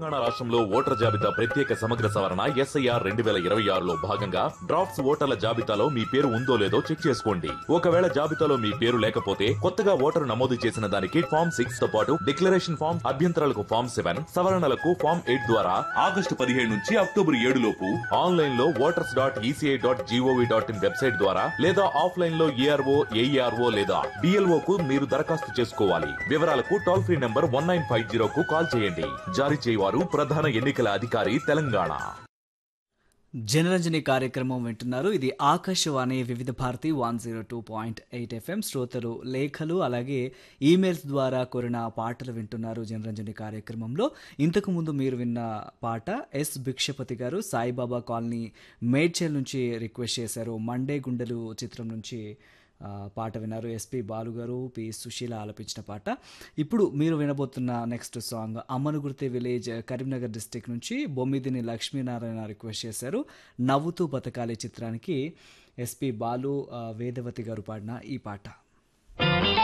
తెలంగాణ రాష్ట్రంలో ఓటర్ జాబితా ప్రత్యేక సమగ్ర సవరణ ఎస్ఐఆర్ రెండు వేల ఇరవై ఆరులో భాగంగా డ్రాఫ్ట్స్ ఓటర్ల జాబితాలో మీ పేరు ఉందో లేదో చెక్ చేసుకోండి ఒకవేళ జాబితాలో మీ పేరు లేకపోతే కొత్తగా ఓటరు నమోదు చేసిన దానికి ఫామ్ సిక్స్ తో పాటు డిక్లరేషన్ ఫామ్ అభ్యంతరాలకు ఫామ్ సెవెన్ సవరణలకు ఫామ్ ఎయిట్ ద్వారా ఆగస్టు పదిహేడు నుంచి అక్టోబర్ ఏడు లోపు ఆన్లైన్ లో voters dot ECI dot GOV dot in website ద్వారా లేదా ఆఫ్లైన్ లో ఏఆర్ఓ ఏఈఆర్ఓ లేదా బిఎల్ఓ కు మీరు దరఖాస్తు చేసుకోవాలి వివరాలకు toll free number one nine five zero కు కాల్ చేయండి జారీ చేయవారు ప్రధాన ఎన్నికల అధికారి తెలంగాణ జనరంజని కార్యక్రమం వింటున్నారు ఇది Akashvani Vividh Bharati one zero two point eight FM శ్రోతలు లేఖలు అలాగే ఈమెయిల్స్ ద్వారా కోరిన పాటలు వింటున్నారు జనరంజని కార్యక్రమంలో ఇంతకు ముందు మీరు విన్న పాట ఎస్ భిక్షపతి గారు సాయిబాబా కాలనీ మేడ్చల్ నుంచి రిక్వెస్ట్ చేశారు మండే గుండెలు చిత్రం నుంచి ఆ, పాట విన్నారు ఎస్పి బాలు గారు పి సుశీల ఆలపించిన పాట ఇప్పుడు మీరు వినబోతున్న next song Ammanugurthi village Karimnagar district నుంచి బొమ్మిదిని లక్ష్మీనారాయణ రిక్వెస్ట్ చేశారు నవ్వుతూ బతకాలి చిత్రానికి ఎస్పి బాలు ఆ, వేదవతి గారు పాడిన ఈ పాట